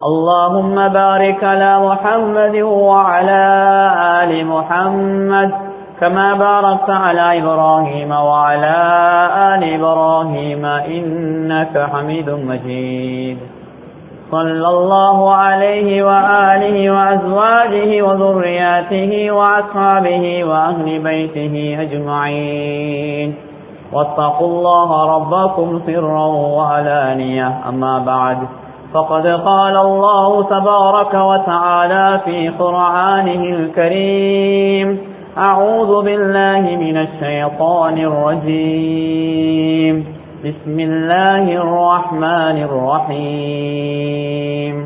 اللهم بارك على محمد وعلى آل محمد كما باركت على إبراهيم وعلى آل إبراهيم إنك حميد مجيد صلى الله عليه وآله وأزواجه وذرياته وأصحابه وأهل بيته أجمعين واتقوا الله ربكم سرا وعلانية أما بعد فقد قال الله تبارك وتعالى في قرآنه الكريم أعوذ بالله من الشيطان الرجيم بسم الله الرحمن الرحيم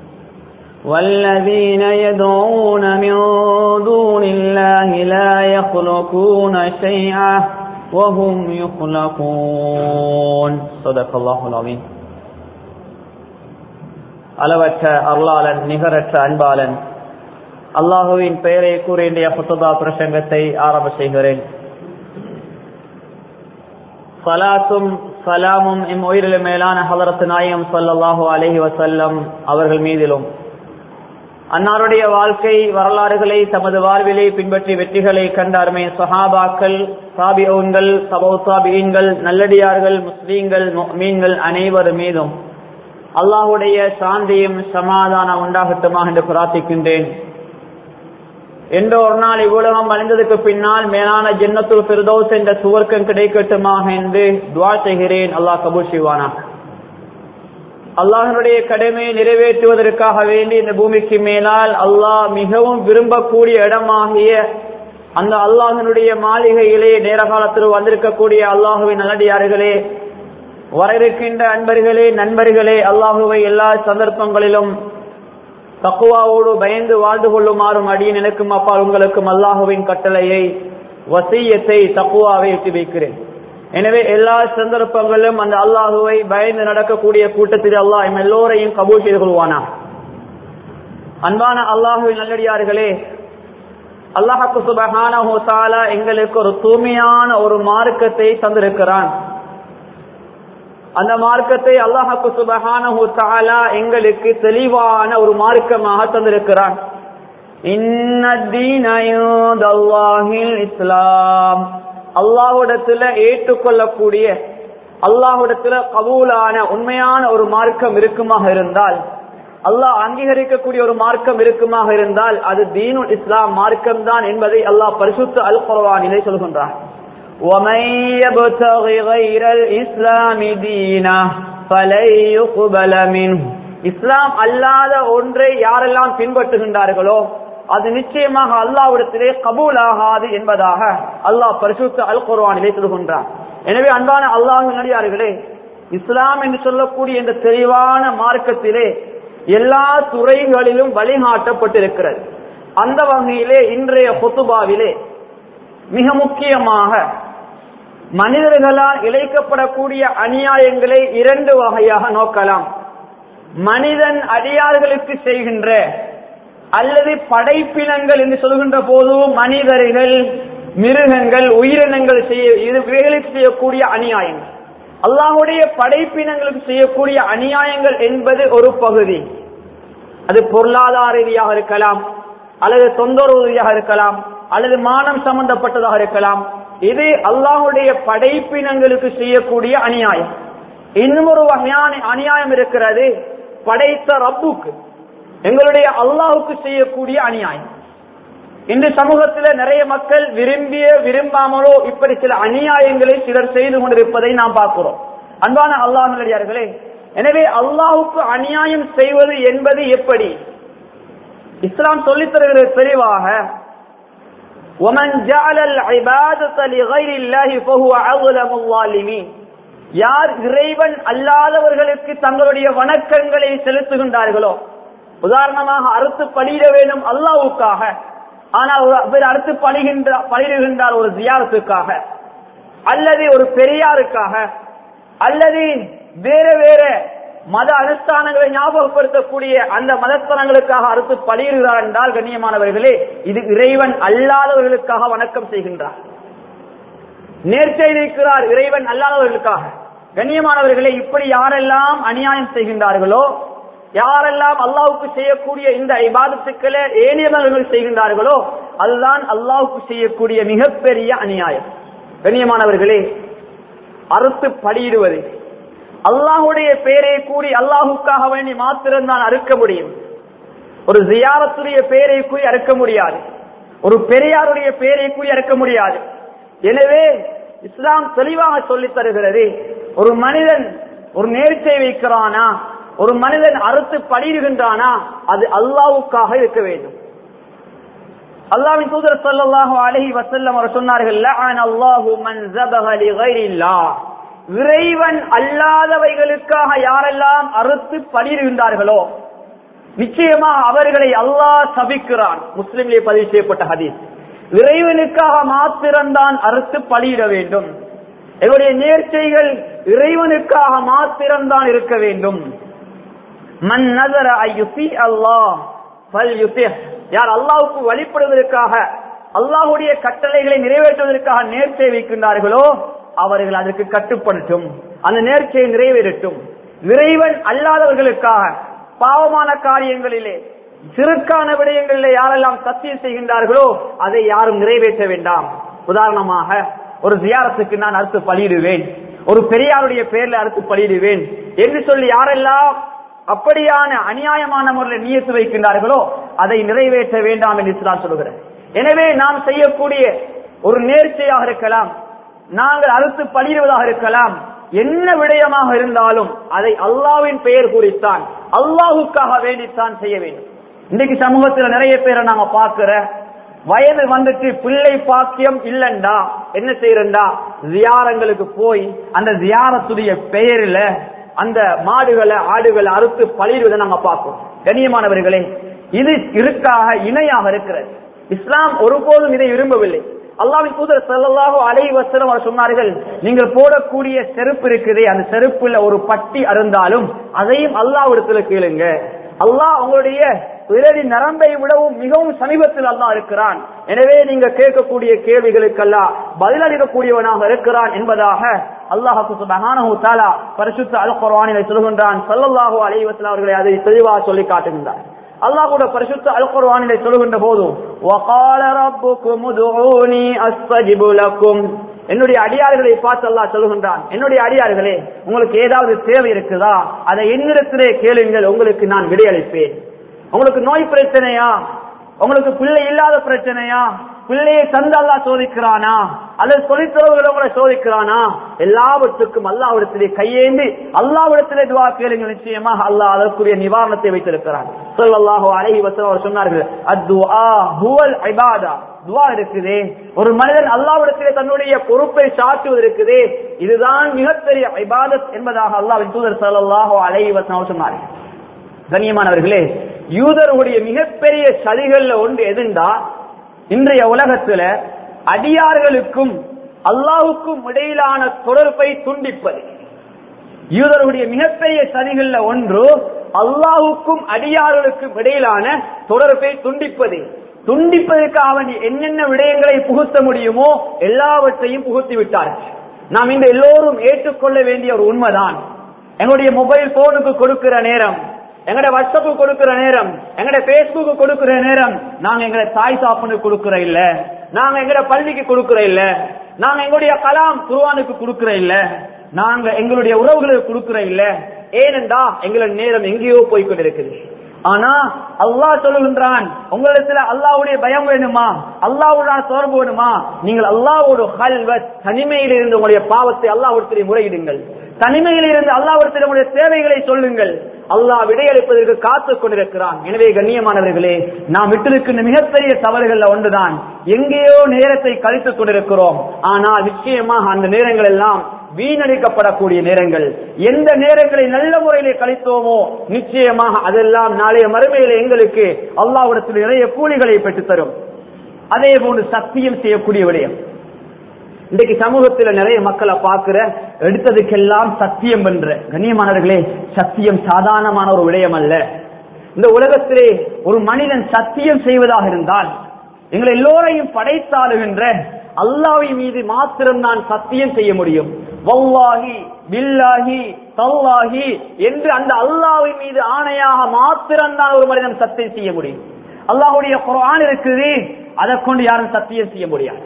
والذين يدعون من دون الله لا يخلقون شيئا وهم يخلقون صدق الله العظيم அளவற்ற அருளாளன் நிகரற்ற அன்பாளன் அல்லாஹுவின் பெயரை கூறிய புத்தபா பிரசங்கத்தை ஆரம்ப செய்கிறேன் சலாத்தும் சலாமும் எம் உயிரிலும் மேலான ஹலரத்து நாயம் சல்லாஹூ அலஹி வசல்லம் அவர்கள் மீதிலும் அன்னாருடைய வாழ்க்கை வரலாறுகளை தமது வாழ்விலை பின்பற்றி வெற்றிகளை கண்டாருமே சஹாபாக்கள் சாபியோன்கள் சபௌ சாபியன்கள் நல்லடியார்கள் முஸ்லீம்கள் மீன்கள் அனைவர் மீதும் அல்லாஹுடைய சாந்தியும் சமாதானம் உண்டாகட்டுமாக என்று பிரார்த்திக்கின்றேன் என்ற ஒரு நாள் இவ்வுலகம் அழிந்ததுக்கு பின்னால் மேலான ஜென்னத்துல் பிரதோஸ் என்ற சுவர்க்கம் கிடைக்கட்டுமாக என்று துவா செய்கிறேன் அல்லாஹ் கபூர் செய்வானா அல்லாஹனுடைய கடமையை நிறைவேற்றுவதற்காக வேண்டி இந்த பூமிக்கு மேலால் அல்லாஹ் மிகவும் விரும்பக்கூடிய இடமாகிய அந்த அல்லாஹனுடைய மாளிகையிலே நேர காலத்தில் வந்திருக்கக்கூடிய அல்லாஹுவின் நல்லடியார்களே வர இருக்கின்ற அன்பர்களே நண்பர்களே அல்லாஹுவை எல்லா சந்தர்ப்பங்களிலும் தக்குவாவோடு பயந்து வாழ்ந்து கொள்ளுமாறும் அடியின் எனக்கும் அப்பா உங்களுக்கும் அல்லாஹுவின் கட்டளையை வசியத்தை தக்குவாவை எட்டி வைக்கிறேன் எனவே எல்லா சந்தர்ப்பங்களிலும் அந்த அல்லாஹுவை பயந்து நடக்கக்கூடிய கூட்டத்தில் அல்லாஹ் எம் எல்லோரையும் கபூல் செய்து கொள்வானா அன்பான அல்லாஹுவின் நல்லடியார்களே அல்லாஹாக்கு சுபகான ஹோசாலா எங்களுக்கு ஒரு தூய்மையான ஒரு மார்க்கத்தை தந்திருக்கிறான் அந்த மார்க்கத்தை அல்லாஹாக்கு சுபகான தாலா எங்களுக்கு தெளிவான ஒரு மார்க்கமாக தந்திருக்கிறான் இஸ்லாம் அல்லாஹுடத்துல ஏற்றுக்கொள்ளக்கூடிய அல்லாஹுடத்துல கபூலான உண்மையான ஒரு மார்க்கம் இருக்குமாக இருந்தால் அல்லாஹ் அங்கீகரிக்கக்கூடிய ஒரு மார்க்கம் இருக்குமாக இருந்தால் அது தீனுல் இஸ்லாம் மார்க்கம் தான் என்பதை அல்லாஹ் பரிசுத்த அல் குரவானிலே சொல்கின்றான் ومن يبتغ غير الإسلام دينا فلن يقبل منه இஸ்லாம் அல்லாத ஒன்றை யாரெல்லாம் பின்பற்றுகின்றார்களோ அது நிச்சயமாக அல்லாவிடத்திலே கபூல் ஆகாது என்பதாக அல்லாஹ் பரிசுத்த அல் குர்வானிலே சொல்கின்றார் எனவே அன்பான அல்லாஹ் நடிகார்களே இஸ்லாம் என்று சொல்லக்கூடிய இந்த தெளிவான மார்க்கத்திலே எல்லா துறைகளிலும் வழிகாட்டப்பட்டிருக்கிறது அந்த வகையிலே இன்றைய பொத்துபாவிலே மிக முக்கியமாக மனிதர்களால் இழைக்கப்படக்கூடிய அநியாயங்களை இரண்டு வகையாக நோக்கலாம் மனிதன் அடியார்களுக்கு செய்கின்ற அல்லது படைப்பினங்கள் என்று சொல்கின்ற போது மனிதர்கள் மிருகங்கள் உயிரினங்கள் செய்ய இவைகளுக்கு செய்யக்கூடிய அநியாயங்கள் அல்லாஹுடைய படைப்பினங்களுக்கு செய்யக்கூடிய அநியாயங்கள் என்பது ஒரு பகுதி அது பொருளாதார ரீதியாக இருக்கலாம் அல்லது தொந்தரவு ரீதியாக இருக்கலாம் அல்லது மானம் சம்பந்தப்பட்டதாக இருக்கலாம் இது அல்லாஹுடைய படைப்பினங்களுக்கு செய்யக்கூடிய அநியாயம் இன்னும் ஒரு வகையான அநியாயம் இருக்கிறது படைத்த ரப்புக்கு எங்களுடைய அல்லாஹுக்கு செய்யக்கூடிய அநியாயம் இன்று சமூகத்தில் நிறைய மக்கள் விரும்பிய விரும்பாமலோ இப்படி சில அநியாயங்களை சிலர் செய்து கொண்டிருப்பதை நாம் பார்க்கிறோம் அன்பான அல்லாஹ் நல்லடியார்களே எனவே அல்லாஹுக்கு அநியாயம் செய்வது என்பது எப்படி இஸ்லாம் சொல்லித் தருகிறது தெளிவாக ومن جعل العبادة لغير الله فهو أظلم الظالمين யார் இறைவன் அல்லாதவர்களுக்கு தங்களுடைய வணக்கங்களை செலுத்துகின்றார்களோ உதாரணமாக அறுத்து பலியிட வேண்டும் அல்லாவுக்காக ஆனால் ஒரு அறுத்து பழிகின்ற பலிடுகின்றார் ஒரு ஜியாரத்துக்காக அல்லது ஒரு பெரியாருக்காக அல்லது வேற வேற மத அனுஷ்டானங்களை ஞாபகப்படுத்தக்கூடிய அந்த மதஸ்தலங்களுக்காக அறுத்து பலியிடுகிறார் என்றால் கண்ணியமானவர்களே இது இறைவன் அல்லாதவர்களுக்காக வணக்கம் செய்கின்றார் நேர்ச்செய்திருக்கிறார் இறைவன் அல்லாதவர்களுக்காக கண்ணியமானவர்களே இப்படி யாரெல்லாம் அநியாயம் செய்கின்றார்களோ யாரெல்லாம் அல்லாவுக்கு செய்யக்கூடிய இந்த இபாதத்துக்களை ஏனியவர்கள் செய்கின்றார்களோ அதுதான் அல்லாவுக்கு செய்யக்கூடிய மிகப்பெரிய அநியாயம் கண்ணியமானவர்களே அறுத்து படியிடுவது அல்லாஹுடைய பேரை கூறி அல்லாஹுக்காக வேண்டி மாத்திரம்தான் அறுக்க முடியும் ஒரு ஜியாரத்துடைய பேரை கூறி அறுக்க முடியாது ஒரு பெரியாருடைய பேரை கூறி அறுக்க முடியாது எனவே இஸ்லாம் தெளிவாக சொல்லித் தருகிறது ஒரு மனிதன் ஒரு நேர்ச்சை வைக்கிறானா ஒரு மனிதன் அறுத்து படிடுகின்றானா அது அல்லாவுக்காக இருக்க வேண்டும் அல்லாவின் தூதர் ஸல்லல்லாஹு அலைஹி வஸல்லம் அவர் சொன்னார்கள் லஅன அல்லாஹு மன் ஸபஹ லிகைரில்லாஹ் இறைவன் அல்லாதவைகளுக்காக யாரெல்லாம் அறுத்து பலியிடுகின்றார்களோ நிச்சயமா அவர்களை அல்லாஹ் சபிக்கிறான் முஸ்லிம்லே பதிவு செய்யப்பட்ட ஹதீஸ் இறைவனுக்காக மாத்திரம்தான் அறுத்து பலியிட வேண்டும் எங்களுடைய நேர்ச்சைகள் இறைவனுக்காக மாத்திரம்தான் இருக்க வேண்டும் மன் நதர ஐயுசி அல்லாஹ் ஃபல் யார் அல்லாஹ்வுக்கு வழிபடுவதற்காக அல்லாஹ்வுடைய கட்டளைகளை நிறைவேற்றுவதற்காக நேர்ச்சை வைக்கின்றார்களோ அவர்கள் அதற்கு கட்டுப்படட்டும் அந்த நேர்ச்சையை நிறைவேறட்டும் இறைவன் அல்லாதவர்களுக்காக பாவமான காரியங்களிலே சிறுக்கான விடயங்களிலே யாரெல்லாம் சத்தியம் செய்கின்றார்களோ அதை யாரும் நிறைவேற்ற வேண்டாம் உதாரணமாக ஒரு ஜியாரத்துக்கு நான் அறுத்து பலியிடுவேன் ஒரு பெரியாருடைய பெயர்ல அறுத்து பலியிடுவேன் என்று சொல்லி யாரெல்லாம் அப்படியான அநியாயமான முறையில் நியத்து வைக்கின்றார்களோ அதை நிறைவேற்ற வேண்டாம் என்று இஸ்லாம் சொல்லுகிறேன் எனவே நாம் செய்யக்கூடிய ஒரு நேர்ச்சையாக இருக்கலாம் நாங்கள் அறுத்து பலியிடுவதாக இருக்கலாம் என்ன விடயமாக இருந்தாலும் அதை அல்லாவின் பெயர் குறித்தான் அல்லாஹுக்காக வேண்டித்தான் செய்ய வேண்டும் இன்றைக்கு சமூகத்தில் நிறைய பேரை நாங்க பார்க்கிற வயது வந்துட்டு பிள்ளை பாக்கியம் இல்லண்டா என்ன செய்யறா ஜியாரங்களுக்கு போய் அந்த ஜியாரத்துடைய பெயரில் அந்த மாடுகளை ஆடுகளை அறுத்து பழிடுவதை நாங்க பார்க்கிறோம் கண்ணியமானவர்களே இது இருக்காக இணையாக இருக்கிறது இஸ்லாம் ஒருபோதும் இதை விரும்பவில்லை அல்லாவின் தூதர் ஸல்லல்லாஹு அலைஹி வஸல்லம் அவர் சொன்னார்கள் நீங்கள் போடக்கூடிய செருப்பு இருக்குதே அந்த செருப்புல ஒரு பட்டி அருந்தாலும் அதையும் அல்லாஹ்விடத்துல கேளுங்க அல்லாஹ் உங்களுடைய விரலி நரம்பை விடவும் மிகவும் சமீபத்தில் அல்லாஹ் இருக்கிறான் எனவே நீங்க கேட்கக்கூடிய கேள்விகளுக்கெல்லாம் பதிலளிக்கக்கூடியவனாக இருக்கிறான் என்பதாக அல்லாஹு சுபஹானஹு தஆலா பரிசுத்த அல் குர்ஆனிலே சொல்கின்றான் ஸல்லல்லாஹு அலைஹி வஸல்லம் அவர்களை அதை தெளிவாக சொல்லி காட்டுகின்றார் அல்லாஹ்வுடைய பரிசுத்த அல் குர்ஆனிலே சொல்கின்ற போது வகால ரப்புக்கும் உதுஊனி அஸ்தஜிபு லக்கும் என்னுடைய அடியார்களை பார்த்து அல்லாஹ் சொல்கின்றான் என்னுடைய அடியார்களே உங்களுக்கு ஏதாவது தேவை இருக்குதா அதை என்னிடத்திலே கேளுங்கள் உங்களுக்கு நான் விடையளிப்பேன் உங்களுக்கு நோய் பிரச்சனையா உங்களுக்கு பிள்ளை இல்லாத பிரச்சனையா பிள்ளையை தந்து அல்லா சோதிக்கிறானா அல்லது சொல்லித்தரவுகளை உங்களை சோதிக்கிறானா எல்லாவற்றுக்கும் அல்லாவிடத்திலே கையேந்தி அல்லாவிடத்திலே துவா கேளுங்க நிச்சயமாக அல்லாஹ் அதற்குரிய நிவாரணத்தை வைத்திருக்கிறான் சொல்லல்லாஹோ அழகி வசனம் அவர் சொன்னார்கள் அத்துஆ ஹுவல் இபாதா துவா இருக்குதே ஒரு மனிதன் அல்லாவிடத்திலே தன்னுடைய பொறுப்பை சாட்டுவது இருக்குதே இதுதான் மிகப்பெரிய இபாதத் என்பதாக அல்லாவின் தூதர் சொல்லல்லாஹோ அழகி வசனம் சொன்னார்கள் கண்ணியமானவர்களே யூதருடைய மிகப்பெரிய சதிகள்ல ஒன்று எதுண்டா இன்றைய உலகத்துல அடியார்களுக்கும் அல்லாவுக்கும் இடையிலான தொடர்பை துண்டிப்பது யூதருடைய மிகப்பெரிய சதிகள்ல ஒன்று அல்லாவுக்கும் அடியார்களுக்கும் இடையிலான தொடர்பை துண்டிப்பது துண்டிப்பதற்காக வேண்டி என்னென்ன விடயங்களை புகுத்த முடியுமோ எல்லாவற்றையும் புகுத்தி விட்டார்கள் நாம் இந்த எல்லோரும் ஏற்றுக்கொள்ள வேண்டிய ஒரு உண்மைதான் எங்களுடைய மொபைல் போனுக்கு கொடுக்கிற நேரம் எங்கட வாட்ஸ்அப்பு கொடுக்கிற நேரம் எங்கட பேஸ்புக்கு கொடுக்கிற நேரம் நாங்க எங்கட தாய் சாப்பனுக்கு கொடுக்கிற இல்ல நாங்க எங்கட பள்ளிக்கு கொடுக்கிற இல்ல நாங்க எங்களுடைய கலாம் குருவானுக்கு கொடுக்கிற இல்ல நாங்க எங்களுடைய உறவுகளுக்கு கொடுக்கிற இல்ல ஏனென்றா எங்களோட நேரம் எங்கேயோ போய் கொண்டிருக்குது ஆனா அல்லாஹ் சொல்லுகின்றான் உங்களிடத்துல அல்லாவுடைய பயம் வேணுமா அல்லாவுடன் தொடர்பு வேணுமா நீங்கள் அல்லாவோட ஹல்வத் தனிமையில் இருந்து உங்களுடைய பாவத்தை அல்லாவிடத்திலே முறையிடுங்கள் தனிமையில் இருந்து அல்லாவிடத்தில் உங்களுடைய தேவைகளை சொல்லுங்கள் அல்லாஹ் விடையளிப்பதற்கு காத்துக் கொண்டிருக்கிறான் எனவே கண்ணியமானவர்களே நாம் விட்டிருக்கின்ற மிகப்பெரிய தவறுகள்ல ஒன்றுதான் எங்கேயோ நேரத்தை கழித்துக் கொண்டிருக்கிறோம் ஆனால் நிச்சயமாக அந்த நேரங்கள் எல்லாம் வீணடிக்கப்படக்கூடிய நேரங்கள் எந்த நேரங்களை நல்ல முறையிலே கழித்தோமோ நிச்சயமாக அதெல்லாம் நாளைய மறுமையில எங்களுக்கு அல்லாவிடத்தில் நிறைய கூலிகளை பெற்றுத்தரும் அதே போன்று சத்தியம் செய்யக்கூடிய விடயம் இன்றைக்கு சமூகத்தில் நிறைய மக்களை பார்க்கிற எடுத்ததுக்கெல்லாம் சத்தியம் பண்ற கண்ணியமானவர்களே சத்தியம் சாதாரணமான ஒரு விடயம் அல்ல இந்த உலகத்திலே ஒரு மனிதன் சத்தியம் செய்வதாக இருந்தால் எங்களை எல்லோரையும் படைத்தாளுகின்ற அல்லாஹ்வின் மீது மாத்திரம் நான் சத்தியம் செய்ய முடியும் வல்லாஹி பில்லாஹி தல்லாஹி என்று அந்த அல்லாஹ்வின் மீது ஆணையாக மாத்திரம்தான் ஒரு மனிதன் சத்தியம் செய்ய முடியும் அல்லாஹ்வுடைய குர்ஆன் இருக்குது அதை கொண்டு யாரும் சத்தியம் செய்ய முடியாது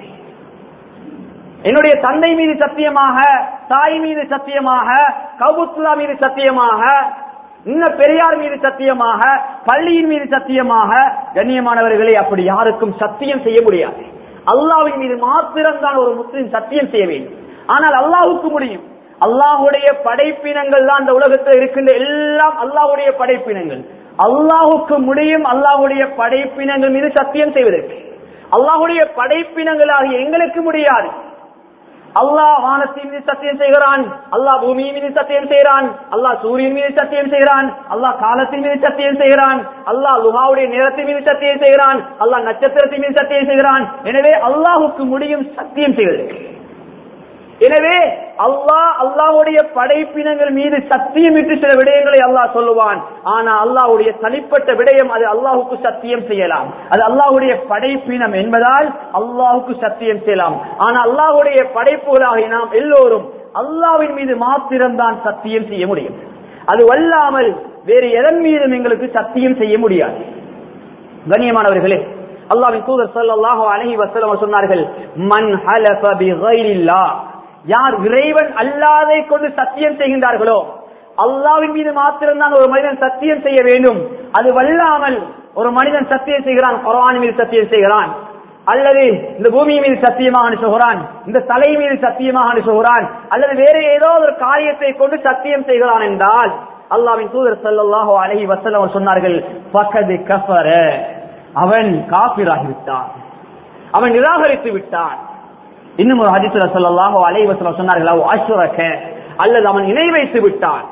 என்னுடைய தந்தை மீது சத்தியமாக தாய் மீது சத்தியமாக கவுத்துல்லா மீது சத்தியமாக இன்னும் பெரியார் மீது சத்தியமாக பள்ளியின் மீது சத்தியமாக கண்ணியமானவர்களே அப்படி யாருக்கும் சத்தியம் செய்ய முடியாது அல்லாஹ்வின் மீது மாத்திரம்தான் ஒரு முஸ்லிம் சத்தியம் செய்ய வேண்டும் ஆனால் அல்லாஹ்வுக்கு முடியும் அல்லாஹுடைய படைப்பினங்கள் தான் இந்த உலகத்தில் இருக்கின்ற எல்லாம் அல்லாஹுடைய படைப்பினங்கள் அல்லாஹுக்கு முடியும் அல்லாஹுடைய படைப்பினங்கள் மீது சத்தியம் செய்வதற்கு அல்லாஹுடைய படைப்பினங்களாகிய எங்களுக்கு முடியாது அல்லாஹ் வானத்தின் மீது சத்தியம் செய்கிறான் அல்லாஹ் பூமியின் மீது சத்தியம் செய்கிறான் அல்லாஹ் சூரியன் மீது சத்தியம் செய்கிறான் அல்லாஹ் காலத்தின் மீது சத்தியம் செய்கிறான் அல்லாஹ் லுஹாவுடைய நேரத்தின் மீது சத்தியம் செய்கிறான் அல்லாஹ் நட்சத்திரத்தின் மீது சத்தியம் செய்கிறான் எனவே அல்லாஹுக்கு முடியும் சத்தியம் செய்வதற்கு எனவே அல்லாஹ் அல்லாஹ்வுடைய படைப்பினங்கள் மீது சத்தியமிட்டு சில விடயங்களை அல்லாஹ் சொல்லுவான் ஆனா அல்லாஹ்வுடைய தனிப்பட்ட விடயம் அது அல்லாஹுக்கு சத்தியம் செய்யலாம் அது அல்லாஹ்வுடைய படைப்பினம் என்பதால் அல்லாஹுக்கு சத்தியம் செய்யலாம் ஆனா அல்லாஹ்வுடைய படைப்புகளாக நாம் எல்லோரும் அல்லாஹ்வின் மீது மாத்திரம்தான் சத்தியம் செய்ய முடியும் அது வல்லாமல் வேறு எதன் மீதும் எங்களுக்கு சத்தியம் செய்ய முடியாது கண்ணியமானவர்களே அல்லாஹ்வின் தூதர் ஸல்லல்லாஹு அலைஹி வஸல்லம் சொன்னார்கள் மன் ஹலஃப பிகைரில்லாஹ் யார் இறைவன் அல்லாதை கொண்டு சத்தியம் செய்கின்றார்களோ அல்லாவின் மீது மாத்திரம்தான் ஒரு மனிதன் சத்தியம் செய்ய வேண்டும் அது வல்லாமல் ஒரு மனிதன் சத்தியம் செய்கிறான் குரான் மீது சத்தியம் செய்கிறான் அல்லது இந்த பூமி மீது சத்தியமாக அனுப்புகிறான் இந்த தலை மீது சத்தியமாக அனுப்புகிறான் அல்லது வேற ஏதோ ஒரு காரியத்தை கொண்டு சத்தியம் செய்கிறான் என்றால் அல்லாவின் தூதர் ஸல்லல்லாஹு அலைஹி வஸல்லம் சொன்னார்கள் ஃபகது கஃபர அவன் காபிராகி விட்டான் அவன் நிராகரித்து விட்டான் இன்னும் ஒரு ஹதீஸ்ல ஸல்லல்லாஹு அலைஹி வஸல்லம் சொன்னார்கள் அவ் அஷ்ரக அல்லது அவன் இணை வைத்து விட்டான்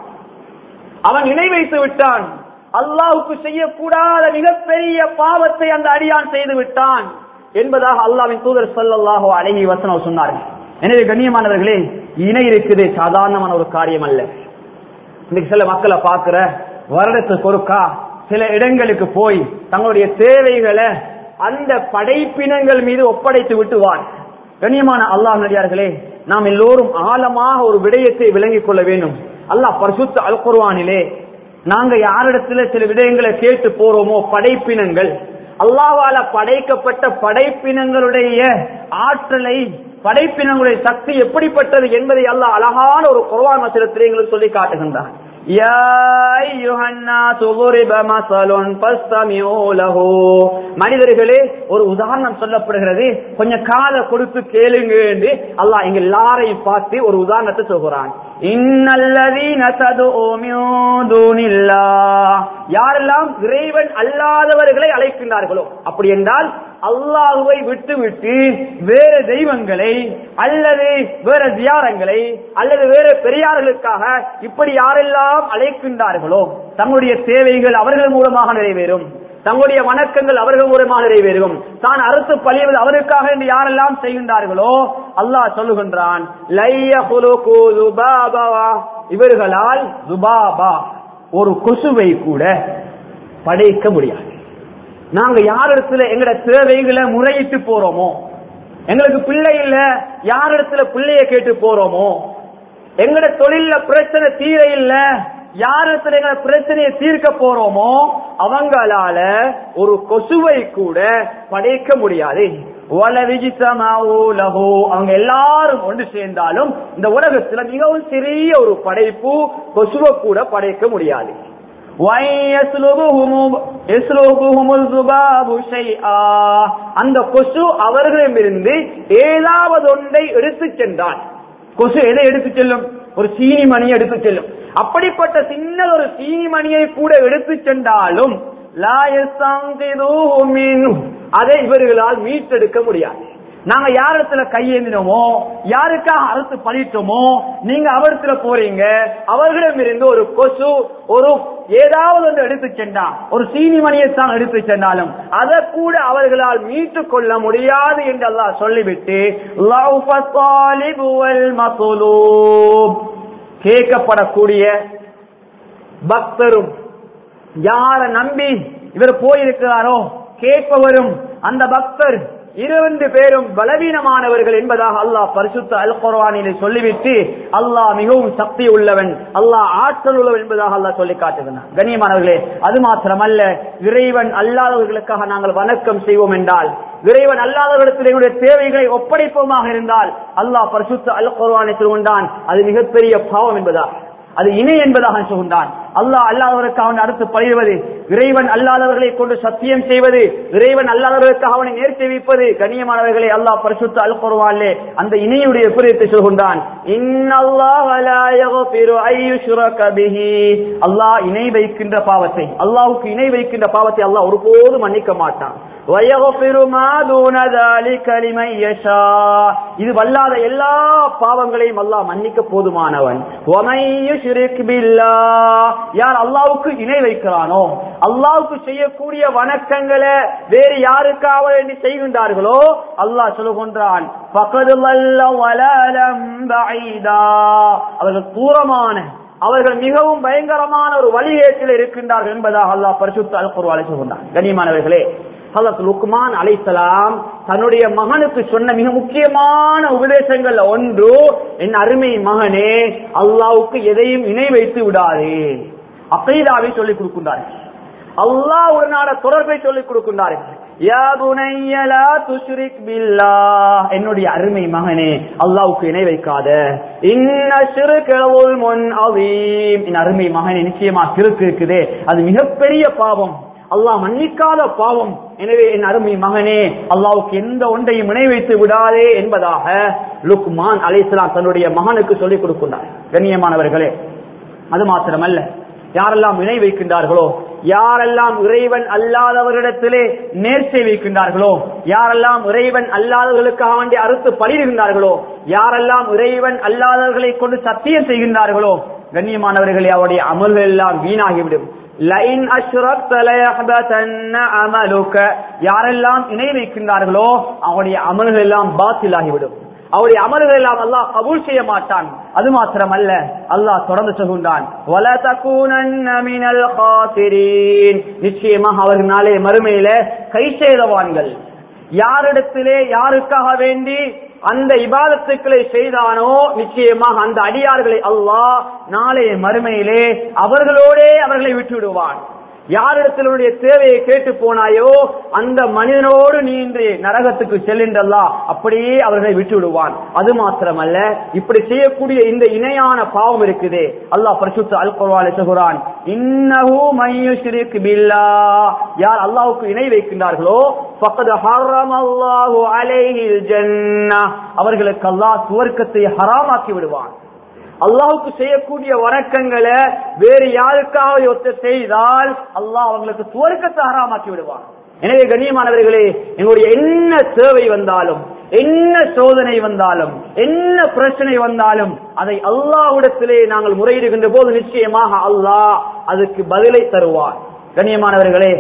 அவன் இணை வைத்து விட்டான் அல்லாஹ்வுக்கு செய்யக்கூடாத மிகப்பெரிய பாவத்தை அந்த அடியான் செய்து விட்டான் என்பதாக அல்லாஹ்வின் தூதர் ஸல்லல்லாஹு அலைஹி வஸல்லம் சொன்னார்கள் எனவே கண்ணியமானவர்களே இணை இருக்குது சாதாரணமான ஒரு காரியம் அல்ல இன்னைக்கு சில மக்களை பார்க்கிற வருடத்துக்கு ஒருக்கா சில இடங்களுக்கு போய் தங்களுடைய தேவைகளை அந்த படைப்பினங்கள் மீது ஒப்படைத்து விட்டுவார் கண்ணியமான அல்லாஹ் நடிகார்களே நாம் எல்லோரும் ஆழமாக ஒரு விடயத்தை விளங்கிக் கொள்ள வேண்டும் அல்லாஹ் பரிசுத்த அல் குர்ஆனிலே நாங்க யாரிடத்துல சில விடயங்களை கேட்டு போறோமோ படைப்பினங்கள் அல்லாஹ்வால படைக்கப்பட்ட படைப்பினங்களுடைய ஆற்றலை படைப்பினங்களுடைய சக்தி எப்படிப்பட்டது என்பதை அல்லாஹ் அழகான ஒரு குர்ஆன் வசனத்திலே எங்களுக்கு சொல்லி காட்டுகின்றான் يا أيها الناس ضرب مثل فاستمعوا له மனிதர்களே ஒரு உதாரணம் சொல்லப்படுகிறது கொஞ்சம் காதை கொடுத்து கேளுங்க என்று அல்லாஹ் எங்க எல்லாரையும் பார்த்து ஒரு உதாரணத்தை சொல்கிறான் இன்னல்லதீன ததுஉ மின் தூனில்லாஹ் யாரெல்லாம் இறைவன் அல்லாதவர்களை அழைக்கின்றார்களோ அப்படி என்றால் அல்லாஹுவை விட்டு விட்டு வேற தெய்வங்களை அல்லது வேற தியாரங்களை அல்லது வேற பெரியார்களுக்காக இப்படி யாரெல்லாம் அழைக்கின்றார்களோ தங்களுடைய தேவைகள் அவர்கள் மூலமாக நிறைவேறும் தங்களுடைய வணக்கங்கள் அவர்கள் மூலமாக நிறைவேறும் தான் அறுத்து பழிவது அவருக்காக என்று யாரெல்லாம் செய்கின்றார்களோ அல்லாஹ் சொல்லுகின்றான் இவர்களால் துபாபா ஒரு கொசுவை கூட படைக்க முடியாது நாங்க யாரிடத்துல எங்கட தேவைகளை முறையிட்டு போறோமோ எங்களுக்கு பிள்ளை இல்ல யாரிடத்துல பிள்ளைய கேட்டு போறோமோ எங்கட தொழில பிரச்சனை தீர இல்ல யாரிடத்துல எங்க பிரச்சனையை தீர்க்க போறோமோ அவங்களால ஒரு கொசுவை கூட படைக்க முடியாது அவங்க எல்லாரும் ஒன்று சேர்ந்தாலும் இந்த உலகத்துல மிகவும் சிறிய ஒரு படைப்பு கொசுவை கூட படைக்க முடியாது அந்த கொசு அவர்களிடமிருந்து ஏதாவது ஒன்றை எடுத்து சென்றான் கொசு எதை எடுத்து செல்லும் ஒரு சீனி மணியை எடுத்து செல்லும் அப்படிப்பட்ட சின்ன ஒரு சீனி மணியை கூட எடுத்து சென்றாலும் அதை இவர்களால் மீட்டெடுக்க முடியாது நாங்க யாரிடத்துல கையேந்தினோமோ யாருக்காக அறுத்து பழித்தோமோ நீங்க அவரிடத்துல போறீங்க அவர்களிடம் இருந்து ஒரு கொசு ஒரு ஏதாவது ஒன்று எடுத்து சென்றா ஒரு சீனி மணியைத்தான் எடுத்து சென்றாலும் அதை கூட அவர்களால் மீட்டு கொள்ள முடியாது என்று அல்லாஹ் சொல்லிவிட்டு கேட்கப்படக்கூடிய பக்தரும் யார நம்பி இவர் போயிருக்கிறாரோ கேட்பவரும் அந்த பக்தர் இரண்டு பேரும் பலவீனமானவர்கள் என்பதாக அல்லாஹ் பரிசுத்த அல் குர்ஆனிலே சொல்லிவிட்டு அல்லாஹ் மிகவும் சக்தி உள்ளவன் அல்லாஹ் ஆற்றல் உள்ளவன் என்பதாக அல்லாஹ் சொல்லி காட்டுகிறான் கண்ணியமானவர்களே அது மாத்திரமல்ல இறைவன் அல்லாதவர்களுக்காக நாங்கள் வணக்கம் செய்வோம் என்றால் இறைவன் அல்லாதவர்களிடத்தில் எங்களுடைய தேவைகளை ஒப்படைப்போமாக இருந்தால் அல்லாஹ் பரிசுத்த அல் குர்ஆனை சொல்கின்றான் அது மிகப்பெரிய பாவம் என்பதா அது இணை என்பதாக சொல்கின்றான் அல்லாஹ் அல்லாதவருக்காக அவன் அடுத்து பயிர்வது இறைவன் அல்லாதவர்களை கொண்டு சத்தியம் செய்வது இறைவன் அல்லாதவர்களுக்காக அவனை நேர்த்தி வைப்பது கண்ணியமானவர்களை அல்லாஹ் பரிசுத்த அல் குர்ஆனிலே அந்த இணையுடைய குறித்து சொல்கின்றான் இன்னல்லாஹ லா யக்ஃபிரு அய்யுஷ்ரக பிஹி அல்லாஹ் இணை வைக்கின்ற பாவத்தை அல்லாஹ்வுக்கு இணை வைக்கின்ற பாவத்தை அல்லாஹ் ஒருபோதும் மன்னிக்க மாட்டான் وَيَغْفِرُ مَا دُونَ ذَلِكَ لِمَن يَشَاءُ இது வல்லாத எல்லா பாவங்களையும் அல்லாஹ் மன்னிக்க போதுமானவன் وَمَن يُشْرِكْ بِاللَّهِ யார் அல்லாஹ்வுக்கு இணை வைக்கிறானோ அல்லாஹ்வுக்கு செய்யக்கூடிய வணக்கங்களை வேறு யாருக்காவது வேண்டி செய்கின்றார்களோ அல்லாஹ் சொல்லுகின்றான் فَقَدْ ضَلَّ ضَلَالًا بَعِيدًا அவர்கள் தூரமான அவர்கள் மிகவும் பயங்கரமான ஒரு வழிகேட்டில் இருக்கின்றார்கள் என்பதாக அல்லாஹ் பரிசுத்த அல் குர்ஆனில் சொல்கின்றான் கண்ணியமானவர்களே ஹலத் லுக்மான் அலைசலாம் தன்னுடைய மகனுக்கு சொன்ன மிக முக்கியமான உபதேசங்கள்ல ஒன்று என் அருமை மகனே அல்லாவுக்கு எதையும் இணை வைத்து விடாதே அகைதாவை சொல்லிக் கொடுக்கின்றார்கள் அல்லாஹ் ஒரு நாட தொடர்பை சொல்லிக் கொடுக்கின்றார்கள் யா புனைய லா துஷ்ரிக் பில்லாஹ் என்னுடைய அருமை மகனே அல்லாஹ்வுக்கு இணை வைக்காத இன்ன ஷிர்கல் முன் அதீம் என் அருமை மகனே நிச்சயமா சிறுக்கு இருக்குதே அது மிகப்பெரிய பாவம் அல்லாஹ் மன்னிக்காத பாவம் எனவே என் அருமை மகனே அல்லாவுக்கு எந்த ஒன்றையும் இணை வைத்து விடாதே என்பதாக லுக்மான் அலைஹிஸ்ஸலாம் தன்னுடைய மகனுக்கு சொல்லிக் கொடுக்கின்றார் கண்ணியமானவர்களே அது மாத்திரமல்ல யாரெல்லாம் இணை வைக்கின்றார்களோ யாரெல்லாம் இறைவன் அல்லாதவரிடத்திலே நேர்ச்சை வைக்கின்றார்களோ யாரெல்லாம் இறைவன் அல்லாதவர்களுக்காக வேண்டி அறுத்து பலிடுகின்றார்களோ யாரெல்லாம் இறைவன் அல்லாதவர்களை கொண்டு சத்தியம் செய்கின்றார்களோ கண்ணியமானவர்களே அவருடைய அமல்கள் எல்லாம் வீணாகிவிடும் லைன் அஷ்ரக்த லயஹ்பதன்ன அமலுக யாரெல்லாம் இணை வைக்கின்றார்களோ அவருடைய அமல்கள் எல்லாம் பாத்திலாகிவிடும் அவருடைய அமல்கள் எல்லாம் அல்லாஹ் கபூல் செய்ய மாட்டான் அது மாத்திரமல்ல அல்லாஹ் தொடர்ந்து சொல்கின்றான் வல தகூனன்ன மினல் காசிரீன் நிச்சயமாக அவர்கள் நாளே மறுமையில கை செய்தவான்கள் யாரிடத்திலே யாருக்காக வேண்டி அந்த இபாதத்துக்களை செய்தானோ நிச்சயமாக அந்த அடியார்களை அல்லாஹ் நாளைய மறுமையிலே அவர்களோடே அவர்களை விட்டு விடுவான் யாரிடத்திலுடைய தேவையை கேட்டு போனாயோ அந்த மனிதனோடு நீ இன்று நரகத்துக்கு செல்கின்றல்லா அப்படியே அவர்களை விட்டு விடுவான் அது மாத்திரமல்ல இப்படி செய்யக்கூடிய இந்த இணையான பாவம் இருக்குதே அல்லாஹ் பரிசுத்த அல் குர்ஆனில் சொல்கிறான் இன்னஹு மையுஷ்ரிக் பில்லாஹ் யார் அல்லாஹ்வுக்கு இணை வைக்கின்றார்களோ ஃபக்கத் ஹர்ரமல்லாஹு அலைஹில் ஜன்னah அவர்களுக்கு அல்லாஹ் சுவர்க்கத்தை ஹராமாக்கி விடுவான் அல்லாஹுக்கு செய்யக்கூடிய வணக்கங்களை வேறு யாருக்காவது ஒத்த செய்தால் அல்லாஹ் அவங்களுக்கு சுவர்க்கத்தை ஹராமாக்கி விடுவான் எனவே கண்ணியமானவர்களே எங்களுடைய என்ன தேவை வந்தாலும் என்ன சோதனை வந்தாலும் என்ன பிரச்சனை வந்தாலும் அதை அல்லாஹ்விடத்திலே நாங்கள் முறையிடுகின்ற போது நிச்சயமாக அல்லாஹ் அதுக்கு பதிலை தருவார் கண்ணியமானவர்களே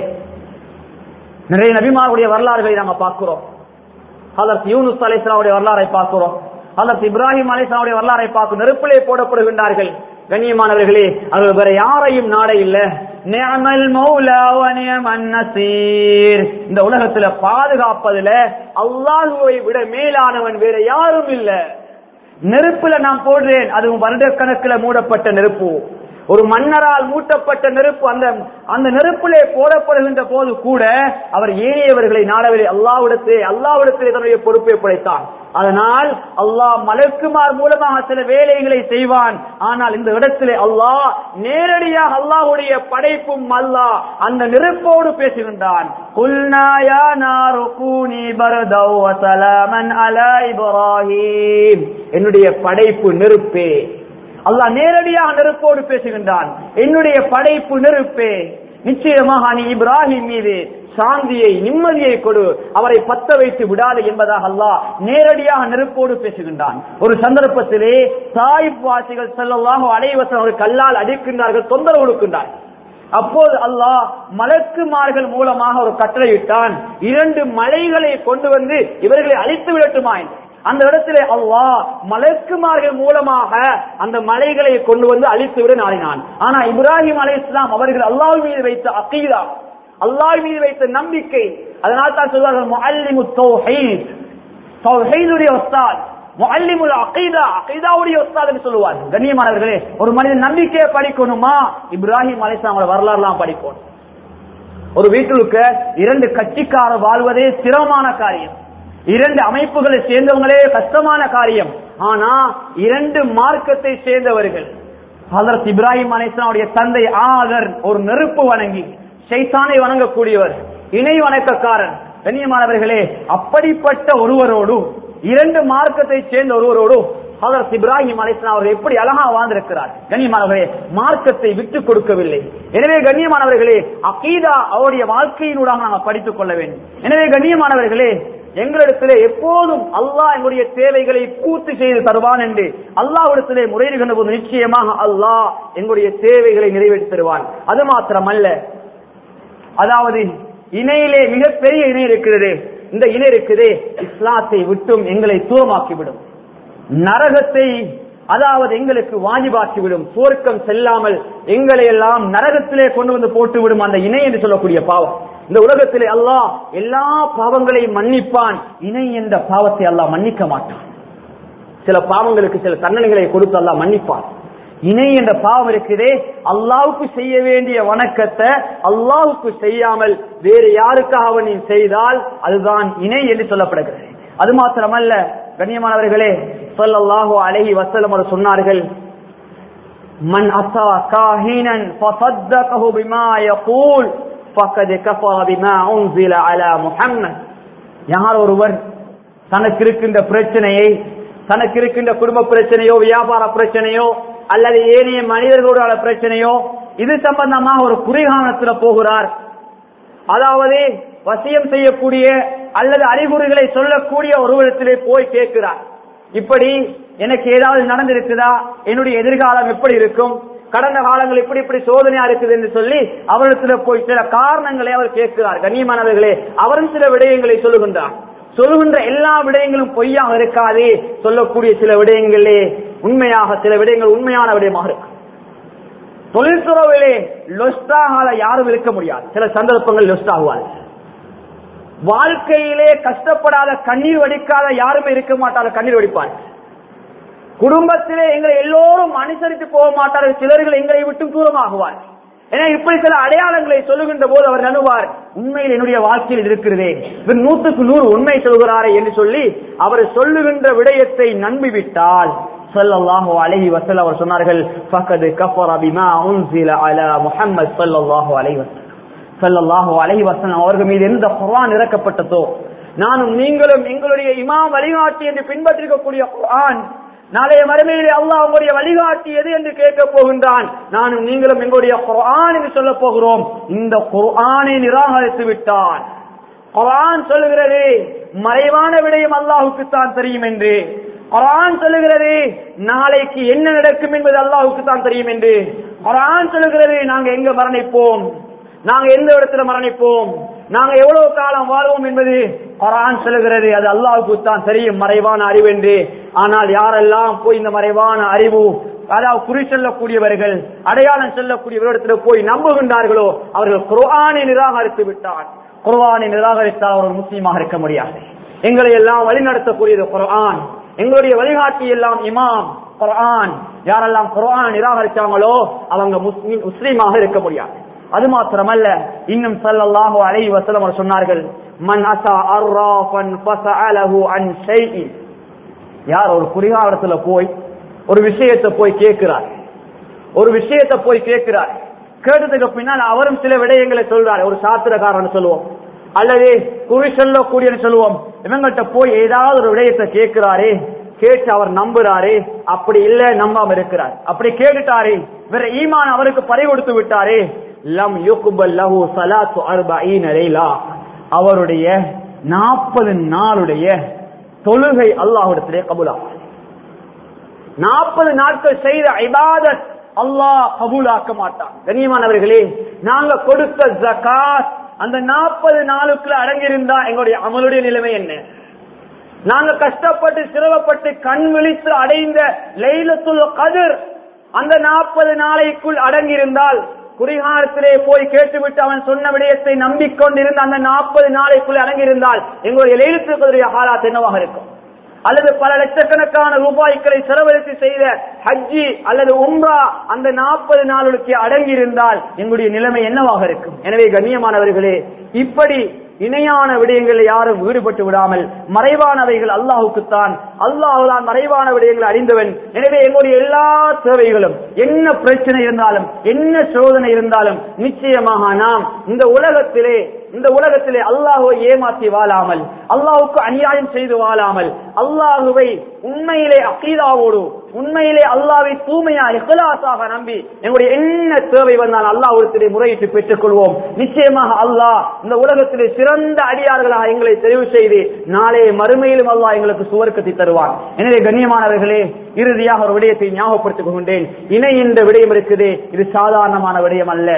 நிறைய நபிமாருடைய வரலாறுகளை நாங்க பார்க்கிறோம் ஹலரத் யூனுஸ் அலைஸ்லாவுடைய வரலாறை பார்க்கிறோம் ஹலரத் இப்ராஹிம் அலைஸ்லாவுடைய வரலாறை பார்க்கும் நெருப்பிலே போடப்படுகின்றார்கள் கண்ணியமானவர்களே அவர்கள் வேற யாரையும் நாட இல்ல நிஅமல் மௌலா வ நிஅமன் நசீர் இந்த உலகத்துல பாதுகாப்பதுல அல்லாஹுவை விட மேலானவன் வேற யாரும் இல்ல நெருப்புல நான் போடுறேன் அதுவும் வருடக்கணக்கில் மூடப்பட்ட நெருப்பு ஒரு மன்னரால் மூட்டப்பட்ட நெருப்பு அந்த அந்த நெருப்பிலே போடப்படுகின்ற போது கூட அவர் ஏனையவர்களை நாடவில்லை அல்லாவிடத்தே அல்லாவிடத்திலே தன்னுடைய பொறுப்பை படைத்தான் அதனால் அல்லாஹ் மலக்குமார் மூலமாக சில வேலைகளை செய்வான் ஆனால் இந்த இடத்திலே அல்லாஹ் நேரடியாக அல்லாஹ்வுடைய படைப்பும் அல்லாஹ் அந்த நெருப்போடு பேசுகின்றான் குல்னா யா நாரு கூனி பரதவ் வ சலாமன் அலா இப்ராஹிம் என்னுடைய படைப்பு நெருப்பே அல்லாஹ் நேரடியாக நெருப்போடு பேசுகின்றான் என்னுடைய படைப்பு நெருப்பே நிச்சயமாக நீ இப்ராஹிம் மீது சாந்தியை நிம்மதியை கொடு அவரை பத்த வைத்து விடாது என்பதாக அல்லாஹ் நேரடியாக நெருப்போடு பேசுகின்றான் ஒரு சந்தர்ப்பத்திலே சாயிப் வாசிகள் செல்லவாக அடைவசம் அவர் கல்லால் அடிக்கின்றார்கள் தொந்தரவு கொடுக்கின்றார் அப்போது அல்லாஹ் மலக்குமார்கள் மூலமாக ஒரு கட்டளையிட்டான் இரண்டு மலைகளை கொண்டு வந்து இவர்களை அழித்து விடட்டுமா என்று. அந்த இடத்திலே அல்லாஹ் மலக்குமார்கள் மூலமாக அந்த மலைகளை கொண்டு வந்து அழித்து விட நாடினான் ஆனா இப்ராஹிம் அலை இஸ்லாம் அவர்கள் அல்லாஹ் மீது வைத்த அக்கீதா அல்லாஹ் மீது வைத்த நம்பிக்கை அதனால் தான் சொல்வார்கள் முஅல்லிமு தௌஹீத் தௌஹீதுடைய உஸ்தாத் முஅல்லிமுல் அகீதா அகீதாவுடைய உஸ்தாத் என்று சொல்லுவார் கண்ணியமானவர்களே ஒரு மனிதன் நம்பிக்கையை படிக்கணுமா இப்ராஹிம் அலைஹிஸ்ஸலாமோட வரலாறுலாம் படிக்கணும் ஒரு வீட்டுக்கு இரண்டு கட்சிக்கார வாழ்வதே சிரமமான காரியம் இரண்டு அமைப்புகளை சேர்ந்தவங்களே கஷ்டமான காரியம் ஆனா இரண்டு மார்க்கத்தை சேர்ந்தவர்கள் ஹதரத் இப்ராஹிம் அலைஹிஸ்ஸலாமுடைய தந்தை ஆதர் ஒரு நெருப்பு வணங்கி ஷைத்தானை வணங்கக்கூடியவர் இணை வணக்கக்காரன் கண்ணியமானவர்களே அப்படிப்பட்ட ஒருவரோடு இரண்டு மார்க்கத்தை சேர்ந்த ஒருவரோடு ஹதரத் இப்ராஹிம் அலைஹிஸ்ஸலாம் அவர்கள் எப்படி அழகா வாழ்ந்திருக்கிறார் கண்ணியமானவர்களே மார்க்கத்தை விட்டுக் கொடுக்கவில்லை எனவே கண்ணியமானவர்களே அகீதா அவருடைய வாழ்க்கையினூடாக நாங்கள் படித்துக் கொள்ள வேண்டும் எனவே கண்ணியமானவர்களே எங்களிடத்திலே எப்போதும் அல்லாஹ் எங்களுடைய தேவைகளை பூர்த்தி செய்து தருவான் என்று அல்லாஹ்விடத்திலே முறையிடுகின்ற போது நிச்சயமாக அல்லாஹ் எங்களுடைய தேவைகளை நிறைவேற்றி தருவான் அது மாத்திரமல்ல அதாவது இணையிலே மிகப்பெரிய இணை இருக்கிறது இந்த இணை இருக்குதே இஸ்லாத்தை விட்டும் எங்களை தூரமாக்கிவிடும் நரகத்தை அதாவது எங்களுக்கு வாஜிபாக்கிவிடும் சுவர்க்கம் செல்லாமல் எங்களை எல்லாம் நரகத்திலே கொண்டு வந்து போட்டு விடும் அந்த இணை என்று சொல்லக்கூடிய பாவம் இந்த உலகத்திலே அல்லாஹ் எல்லா பாவங்களையும் மன்னிப்பான் இணை என்ற பாவத்தை அல்லாஹ் மன்னிக்க மாட்டான் சில பாவங்களுக்கு சில தண்டனைகளை கொடுத்து அல்லாஹ் மன்னிப்பான் இணை என்ற பாவம் இருக்குதே அல்லாவுக்கு செய்ய வேண்டிய வணக்கத்தை அல்லாவுக்கு செய்யாமல் வேறு யாருக்காக நீ செய்தால் அதுதான் இணை என்று சொல்லப்படுகிறது அது மாத்திரமல்ல கண்ணியமானவர்களே சொல்லல்லாஹு அலைஹி வஸல்லம் அவர் சொன்னார்கள் மன் அத்தா காஹினன் ஃபஸத்தகஹு பிமா யகூல் ஃபக்கத் கஃபர பிமா உன்சில அலா முஹம்மத் யார் ஒருவர் தனக்கு இருக்கின்ற பிரச்சனையை தனக்கு இருக்கின்ற குடும்ப பிரச்சனையோ வியாபார பிரச்சனையோ அல்லது ஏனைய மனிதர்களோட பிரச்சனையோ இது சம்பந்தமாக ஒரு குறிகாணத்துல போகிறார் அதாவது வசியம் செய்யக்கூடிய அல்லது அறிகுறிகளை சொல்லக்கூடிய ஒருவரிடத்திலே போய் கேட்கிறார் இப்படி எனக்கு ஏதாவது நடந்திருக்குதா என்னுடைய எதிர்காலம் எப்படி இருக்கும் கடந்த காலங்கள் இப்படி இப்படி சோதனையா இருக்குது என்று சொல்லி அவரிடத்துல போய் சில காரணங்களை அவர் கேட்கிறார் கண்ணியமானவர்களே அவரும் சில விடயங்களை சொல்லுகின்றார் சொல்லுகின்ற எல்லா விடயங்களும் பொய்யாக இருக்காதே சொல்லக்கூடிய சில விடயங்களே உண்மையாக சில விடயங்கள் உண்மையான விடயமாக இருக்கும் தொழில்துறவிலே லொஸ்டாக யாரும் இருக்க முடியாது சில சந்தர்ப்பங்கள் லொஸ்ட் ஆகுவார்கள் வாழ்க்கையிலே கஷ்டப்படாத கண்ணீர் வடிக்காத யாருமே இருக்க மாட்டார்கள் கண்ணீர் வடிப்பார்கள் குடும்பத்திலே எங்களை எல்லோரும் அனுசரித்து போக மாட்டார்கள் சிலர்கள் எங்களை விட்டு தூரமாகுவார்கள் ஏன்னா இப்படி சில அடையாளங்களை சொல்லுகின்ற போது அவர் நணுவார் உண்மையில் என்னுடைய வாழ்க்கையில் இருக்கிறதே இவர் நூற்றுக்கு நூறு உண்மை சொல்கிறாரே என்று சொல்லி அவர் சொல்லுகின்ற விடயத்தை நம்பிவிட்டால் ஸல்லல்லாஹு அலைஹி வஸல்லம் அவர் சொன்னார்கள் ஃபக்கத் கஃபர பிமா உன்சில அலா முஹம்மத் ஸல்லல்லாஹு அலைஹி வஸல்லம் ஸல்லல்லாஹு அலைஹி வஸல்லம் அவர்கள் மீது எந்த குர்ஆன் இறக்கப்பட்டதோ நானும் நீங்களும் எங்களுடைய இமாம் வழிகாட்டி என்று பின்பற்றிருக்கக்கூடிய குர்ஆன் நாளைய மறுமையிலே அல்லாஹ் உங்களுடைய வழிகாட்டி எது என்று கேட்க போகின்றான் நானும் நீங்களும் எங்களுடைய குர்ஆன் என்று சொல்ல போகிறோம் இந்த குர்ஆனை நிராகரித்து விட்டான் குர்ஆன் சொல்லுகிறது மறைவான விடயம் அல்லாஹுக்கு தான் தெரியும் என்று குர்ஆன் சொல்லுகிறது நாளைக்கு என்ன நடக்கும் என்பது அல்லாஹுக்கு தான் தெரியும் என்று குர்ஆன் சொல்லுகிறது நாங்க எங்க மரணிப்போம் நாங்க எந்த இடத்துல மரணிப்போம் நாங்க எவ்வளவு காலம் வாழ்வோம் என்பது குரான் சொல்லுகிறது அது அல்லாஹுக்கு தான் தெரியும் மறைவான அறிவு என்று ஆனால் யாரெல்லாம் போய் இந்த மறைவான அறிவு அதாவது குறி சொல்லக்கூடியவர்கள் அடையாளம் சொல்லக்கூடியவரிடத்தில் போய் நம்புகின்றார்களோ அவர்கள் குர்ஆனை நிராகரித்து விட்டார் குர்ஆனை நிராகரித்தால் அவர்கள் முஸ்லீமாக இருக்க முடியாது எங்களை எல்லாம் வழிநடத்தக்கூடியது குர்ஆன் எங்களுடைய வழிகாட்டி எல்லாம் இமாம் குர்ஆன் யாரெல்லாம் குர்ஆன் நிராகரிச்சாங்களோ அவங்க முஸ்லீம் முஸ்லீமாக இருக்க முடியாது அது மாத்திரமல்ல இன்னும் ஸல்லல்லாஹு அலைஹி வஸல்லம் அவர் சொன்னார்கள் மன் அஸா அர்ராஃபன் ஃபஸஅலஹு அன் ஷைஇன் யார் ஒரு குறிகாரத்துல போய் ஒரு விஷயத்தை போய் கேட்கிறார் ஒரு விஷயத்தை போய் கேட்கிறார் கேட்டதுக்கு பின்னால் அவரும் சில விடயங்களை சொல்றார் ஒரு சாத்திரக்காரன் சொல்லுவோம் அல்லது குறி சொல்லக்கூடிய சொல்லுவோம் இவங்கள்ட்ட போய் ஏதாவது ஒரு விடயத்தை கேட்கிறாரே கேட்டு அவர் நம்புறாரே அப்படி இல்ல நம்பாம இருக்கிறார் அப்படி கேட்டுட்டாரே வேற ஈமான் அவருக்கு பறி கொடுத்து விட்டாரே லம் யுக்பல் லஹு ஸலாத்து அர்பஈன லைலா அவருடைய நாற்பது நாளுடைய தொழுகை அல்லாஹ்விடத்திலே கபூலாகும் நாற்பது நாட்கள் செய்த இபாதத் அல்லாஹ் கபூலாக்க மாட்டான் கண்ணியமானவர்களே நாங்க கொடுத்த ஜகாத் அந்த நாற்பது நாளுக்குள்ள அடங்கியிருந்தா எங்களுடைய அமலுடைய நிலைமை என்ன நாங்க கஷ்டப்பட்டு சிரமப்பட்டு கண் விழித்து அடைந்த லைலத்துல் கதிர் அந்த நாற்பது நாளைக்குள் அடங்கியிருந்தால் குறிகாலத்திலே போய் கேட்டுவிட்டு அவன் சொன்ன விடயத்தை நம்பிக்கொண்டிருந்த அந்த நாற்பது நாளைக்குள் அடங்கியிருந்தால் எங்களுடைய எழுத்துக்களுடைய ஹாலாத் என்னவாக இருக்கும் அல்லது பல லட்சக்கணக்கான ரூபாய்களை செலவழித்து செய்த ஹஜ்ஜி அல்லது உம்ரா அந்த நாற்பது நாளுக்கு அடங்கியிருந்தால் எங்களுடைய நிலைமை என்னவாக இருக்கும் எனவே கண்ணியமானவர்களே இப்படி இணையான விடயங்களில் யாரும் ஈடுபட்டு விடாமல் மறைவானவைகள் அல்லாஹுக்குத்தான் அல்லாஹுதான் மறைவான விடயங்களை அறிந்தவன் எனவே எங்களுடைய எல்லா சேவைகளும் என்ன பிரச்சனை இருந்தாலும் என்ன சோதனை இருந்தாலும் நிச்சயமாக நாம் இந்த உலகத்திலே இந்த உலகத்திலே அல்லாஹுவை ஏமாற்றி வாழாமல் அல்லாஹுக்கு அநியாயம் செய்து வாழாமல் அல்லாஹுவை உண்மையிலே அகீதாவோடு உண்மையிலே அல்லாவை தூய்மையா இஹ்லாஸாக நம்பி எங்களுடைய என்ன தேவை வந்தால் அல்லாஹ் ஒருத்தரை முறையிட்டு பெற்றுக் கொள்வோம் நிச்சயமாக அல்லாஹ் இந்த உலகத்திலே சிறந்த அடியார்களாக எங்களை தெரிவு செய்து நாளே மறுமையிலும் அல்லாஹ் எங்களுக்கு சுவர்க்கத்தை தருவான் எனவே கண்ணியமானவர்களே இறுதியாக ஒரு விடயத்தை ஞாபகப்படுத்திக் கொண்டேன் இணை என்ற விடயம் இருக்குது இது சாதாரணமான விடயம் அல்ல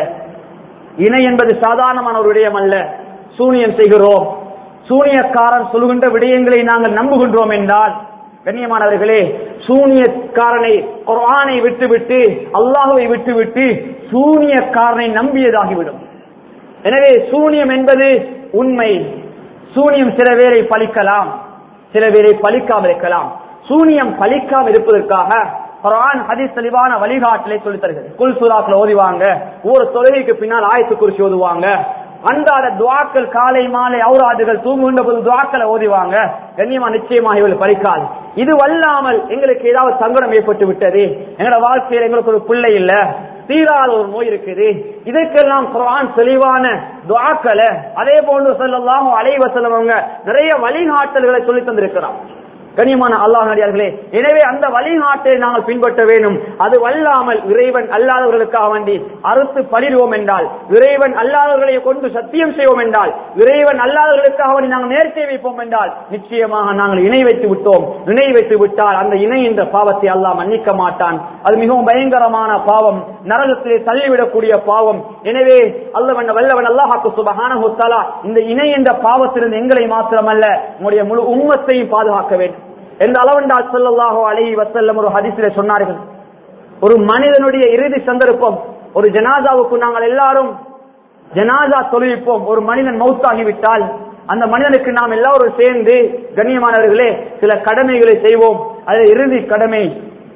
இணை என்பது சாதாரணமான ஒரு விடயம் அல்ல சூனியம் செய்கிறோம் சூனியக்காரன் சொல்லுகின்ற விடயங்களை நாங்கள் நம்புகின்றோம் என்றால் கண்ணியமானவர்களே சூனியக்காரனை குர்ஆனை விட்டுவிட்டு அல்லாஹுவை விட்டுவிட்டு சூனியக்காரனை நம்பியதாகிவிடும் எனவே சூனியம் என்பது உண்மை சூனியம் சில பேரை பலிக்கலாம் சில பேரை பலிக்காமல் இருக்கலாம் சூனியம் பலிக்காமல் இருப்பதற்காக குர்ஆன் ஹதீஸ் தெளிவான வழிகாட்டலை சொல்லி தருகிறது குல் சூராக்கள் ஓதிவாங்க ஒரு தொழுகைக்கு பின்னால் ஆயத்து குறிச்சு ஓதுவாங்க அன்றாட துவாக்கள் காலை மாலை ஔராதுகள் தூங்குகின்ற போது துவாக்களை ஓதிவாங்க கண்ணியமா நிச்சயமாக இவள் பலிக்காது இது வல்லாமல் எங்களுக்கு ஏதாவது சங்கடம் ஏற்பட்டு விட்டது எங்களோட வாழ்க்கையில் எங்களுக்கு ஒரு பிள்ளை இல்ல தீராத ஒரு நோய் இருக்குது இதற்கெல்லாம் குர்ஆன் தெளிவான துவாக்களை அதே போன்று சொல்லலாம் அலைவசலம் அவங்க நிறைய வழிகாட்டல்களை சொல்லி தந்திருக்கிறான் கனியமான அல்லாஹ் நடிகார்களே எனவே அந்த வழிகாட்டை நாங்கள் பின்பற்ற வேண்டும் அது வல்லாமல் இறைவன் அல்லாதவர்களுக்காக வேண்டி அறுத்து பலிடுவோம் என்றால் இறைவன் அல்லாதவர்களை கொண்டு சத்தியம் செய்வோம் என்றால் இறைவன் அல்லாதவர்களுக்காக வேண்டி நாங்கள் நேர்த்தை வைப்போம் என்றால் நிச்சயமாக நாங்கள் இணை வைத்து விட்டோம் இணை வைத்து விட்டால் அந்த இணை என்ற பாவத்தை அல்லாஹ் மன்னிக்க மாட்டான் அது மிகவும் பயங்கரமான பாவம் நரகத்திலே தள்ளிவிடக்கூடிய பாவம் எனவே அல்லவன் வல்லவன் அல்லாஹாக்கு சுபஹான இந்த இணை என்ற பாவத்திலிருந்து எங்களை மாத்திரமல்ல உங்களுடைய முழு உம்மத்தையும் பாதுகாக்க வேண்டும் எந்த அளவண்டா சொல்லல்லாஹோ அலை வசல்லம் ஒரு ஹதீஸிலே சொன்னார்கள் ஒரு மனிதனுடைய இறுதி சந்தர்ப்பம் ஒரு ஜனாதாவுக்கு நாங்கள் எல்லாரும் ஜனாதா தொழுவிப்போம் ஒரு மனிதன் மௌத்தாகிவிட்டால் அந்த மனிதனுக்கு நாம் எல்லாரும் சேர்ந்து கண்ணியமானவர்களே சில கடமைகளை செய்வோம் அது இறுதி கடமை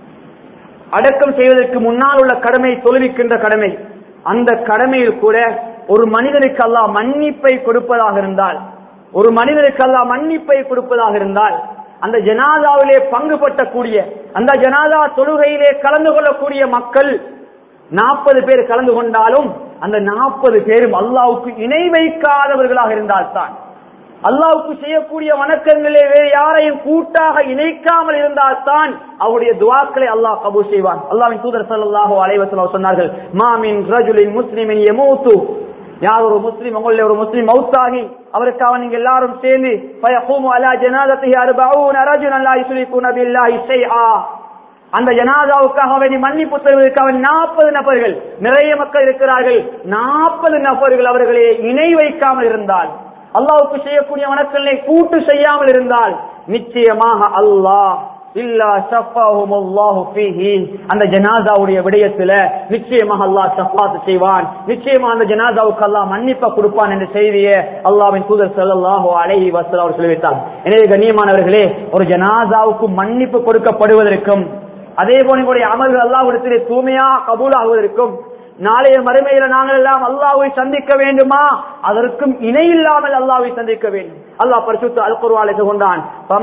அடக்கம் செய்வதற்கு முன்னால் உள்ள கடமை தொழுவிக்கின்ற கடமை அந்த கடமையில் கூட ஒரு மனிதனுக்கு அல்லாஹ் மன்னிப்பை கொடுப்பதாக இருந்தால் ஒரு மனிதனுக்கு அல்லாஹ் மன்னிப்பை கொடுப்பதாக இருந்தால் அந்த ஜனாதாவிலே பங்கு பற்றக்கூடிய அந்த ஜனாதா தொழுகையிலே கலந்து கொள்ளக்கூடிய மக்கள் நாற்பது பேர் கலந்து கொண்டாலும் அந்த நாற்பது பேரும் அல்லாவுக்கு இணை வைக்காதவர்களாக இருந்தால்தான் அல்லாவுக்கு செய்யக்கூடிய வணக்கங்களே வேறு யாரையும் கூட்டாக இணைக்காமல் இருந்தால்தான் அவருடைய துவாக்களை அல்லாஹ் கபூ செய்வான் அல்லாவின் தூதர் சல்லாஹூ அலைவசம் சொன்னார்கள் மாமின் ரஜுலின் முஸ்லிமின் எமூத்து யார் ஒரு முஸ்லீம் உங்களுடைய ஒரு முஸ்லீம் மௌத்தாகி அவருக்காக நீங்க எல்லாரும் சேர்ந்து பயகூமு அலா ஜனாதத்திஹி அர்பஊன ரஜுலன் லா யுஸ்ரிகுன பில்லாஹி ஷைஆ அந்த ஜனாதாவுக்காக வேண்டி மன்னிப்பு தருவதற்காக நாற்பது நபர்கள் நிறைய மக்கள் இருக்கிறார்கள் நாற்பது நபர்கள் அவர்களை இணை வைக்காமல் இருந்தால் அல்லாவுக்கு செய்யக்கூடிய வணக்கங்களை கூட்டு செய்யாமல் இருந்தால் நிச்சயமாக அல்லாஹ் இல்லா ஷஃபாஹும் அல்லாஹு ஃபீஹி அந்த ஜனாசாவுடைய விடயத்துல நிச்சயமாக அல்லாஹ் ஷஃபாத் செய்வான் நிச்சயமா அந்த ஜனாசாவுக்கு அல்லாஹ் மன்னிப்ப கொடுப்பான் என்ற செய்தியை அல்லாஹ்வின் தூதர் ஸல்லல்லாஹு அலைஹி வஸல்லம் அவர் சொல்லிவிட்டார் எனவே கண்ணியமானவர்களே ஒரு ஜனாசாவுக்கு மன்னிப்பு கொடுக்கப்படுவதற்கும் அதே போல எங்களுடைய அமல்கள் அல்லாஹ்விடத்திலே தூய்மையா கபூலாகுவதற்கும் நாளைய மறுமையில நாங்கள் எல்லாம் அல்லாஹ்வை சந்திக்க வேண்டுமா அதற்கும் இணை இல்லாமல் அல்லாஹ்வை சந்திக்க வேண்டும் அல்லாஹ் பரிசுத்த அல் குர்ஆனில் கொண்டான்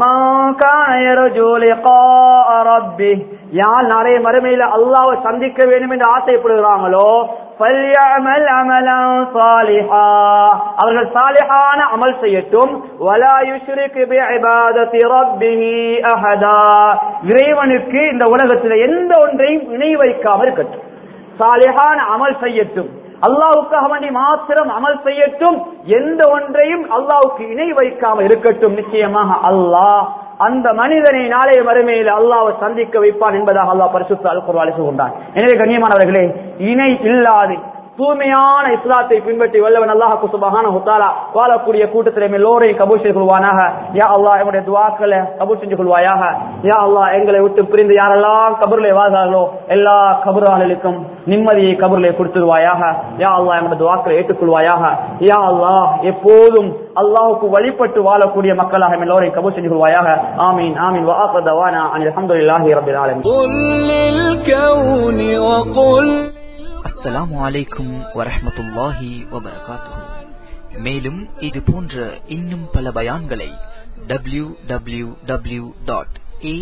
யார் நாளைய மறுமையில அல்லாஹ்வை சந்திக்க வேண்டும் என்று ஆசைப்படுகிறாங்களோ فَلْيَعْمَلْ عَمَلًا صَالِحًا அவர்கள் சாலிஹான அமல் செய்யட்டும் وَلَا يُشْرِكْ بِعِبَادَةِ رَبِّهِ أَحَدًا இறைவனுக்கு இந்த உலகத்தில் எந்த ஒன்றையும் இணை வைக்காமல் இருக்கட்டும் சாலிஹான அமல் செய்யட்டும் அல்லாவுக்காக வேண்டி மாத்திரம் அமல் செய்யட்டும் எந்த ஒன்றையும் அல்லாவுக்கு இணை வைக்காமல் இருக்கட்டும் நிச்சயமாக அல்லாஹ் அந்த மனிதனை நாளைய மறுமையில் அல்லாவை சந்திக்க வைப்பான் என்பதாக அல்லாஹ் பரிசுத்த அல் குர்வாலி கொண்டான் எனவே கண்ணியமானவர்களே இணை இல்லாது தூய்மையான இஸ்லாத்தை பின்பற்றி வல்லவன் அல்லாஹ் சுபஹான ஹுத்தாலா வாழக்கூடிய கூட்டத்தில் எல்லோரையும் கபூல் செய்து கொள்வானாக யா அல்லாஹ் எங்களுடைய துவாக்களை கபூல் செஞ்சு கொள்வாயாக யா அல்லாஹ் எங்களை விட்டு பிரிந்து யாரெல்லாம் கபூர்ல வாழ்கிறார்களோ எல்லா கபூராளர்களுக்கும் நிம்மதியை கபூர்ல கொடுத்துருவாயாக யா அல்லாஹ் எங்களுடைய துவாக்களை ஏற்றுக்கொள்வாயாக யா அல்லாஹ் எப்போதும் அல்லாஹுக்கு வழிபட்டு வாழக்கூடிய மக்களாக எல்லோரையும் கபூல் செஞ்சு கொள்வாயாக ஆமீன் ஆமீன் வாஹ தவானா அனில் அல்ஹம்துலில்லாஹி ரப்பில் ஆலமீன் قل للكون وقل அஸ்ஸலாமு அலைக்கும் வரஹ்மத்துல்லாஹி வபரகாத்துஹு மேலும் இது போன்ற இன்னும் பல பயான்களை டபிள்யூ டபிள்யூ டபிள்யூ டாட்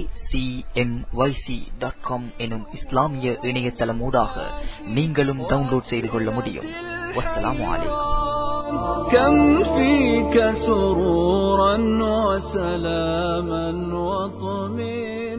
எனும் இஸ்லாமிய இணையதளமூடாக நீங்களும் டவுன்லோட் செய்து கொள்ள முடியும் வஸ்ஸலாமு அலைக்கும் كم فيك سرورا وسلاما وطمئنا